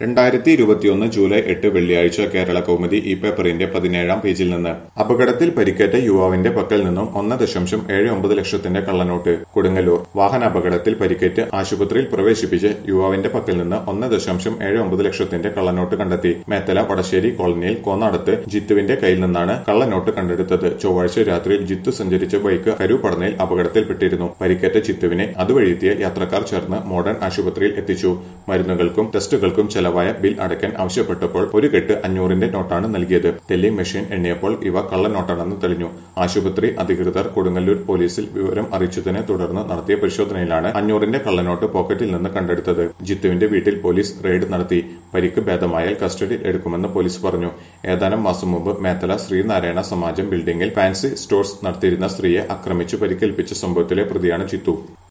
രണ്ടായിരത്തി ഇരുപത്തിയൊന്ന് ജൂലൈ എട്ട് വെള്ളിയാഴ്ച കേരള കൗമുദി ഈ പേപ്പറിന്റെ പതിനേഴാം പേജിൽ നിന്ന് അപകടത്തിൽ പരിക്കേറ്റ യുവാവിന്റെ പക്കൽ നിന്നും ഒന്ന് ദശാംശം ഏഴ് ഒമ്പത് ലക്ഷത്തിന്റെ കള്ളനോട്ട് കൊടുങ്ങല്ലൂർ വാഹനാപകടത്തിൽ പരിക്കേറ്റ് ആശുപത്രിയിൽ പ്രവേശിപ്പിച്ച യുവാവിന്റെ പക്കൽ നിന്ന് ഒന്ന് ദശാംശം ഏഴ് ഒമ്പത് ലക്ഷത്തിന്റെ കള്ളനോട്ട് കണ്ടെത്തി മേത്തല വടശ്ശേരി കോളനിയിൽ കോന്നാടത്ത് ജിത്തുവിന്റെ കയ്യിൽ നിന്നാണ് കള്ളനോട്ട് കണ്ടെടുത്തത് ചൊവ്വാഴ്ച രാത്രിയിൽ ജിത്തു സഞ്ചരിച്ച ബൈക്ക് കരുപടനയിൽ അപകടത്തിൽപ്പെട്ടിരുന്നു പരിക്കേറ്റ ചിത്തുവിനെ അതുവഴിയെത്തിയ യാത്രക്കാർ ചേർന്ന് മോഡേൺ ആശുപത്രിയിൽ എത്തിച്ചു മരുന്നുകൾക്കും ടെസ്റ്റുകൾക്കും ചെലവായ ബിൽ അടയ്ക്കാൻ ആവശ്യപ്പെട്ടപ്പോൾ ഒരു കെട്ട് അഞ്ഞൂറിന്റെ നോട്ടാണ് നൽകിയത് ടെല്ലിംഗ് മെഷീൻ എണ്ണിയപ്പോൾ ഇവ കള്ളനോട്ടാണെന്ന് തെളിഞ്ഞു ആശുപത്രി അധികൃതർ കൊടുങ്ങല്ലൂർ പോലീസിൽ വിവരം അറിയിച്ചതിനെ തുടർന്ന് നടത്തിയ പരിശോധനയിലാണ് അഞ്ഞൂറിന്റെ കള്ളനോട്ട് പോക്കറ്റിൽ നിന്ന് കണ്ടെടുത്തത് ജിത്തുവിന്റെ വീട്ടിൽ പോലീസ് റെയ്ഡ് നടത്തി പരിക്ക് ഭേദമായാൽ കസ്റ്റഡിയിൽ എടുക്കുമെന്ന് പോലീസ് പറഞ്ഞു ഏതാനും മാസം മുമ്പ് മേത്തല ശ്രീനാരായണ സമാജം ബിൽഡിംഗിൽ ഫാൻസി സ്റ്റോഴ്സ് നടത്തിയിരുന്ന സ്ത്രീയെ ആക്രമിച്ചു പരിക്കേൽപ്പിച്ച സംഭവത്തിലെ പ്രതിയാണ് ജിത്തു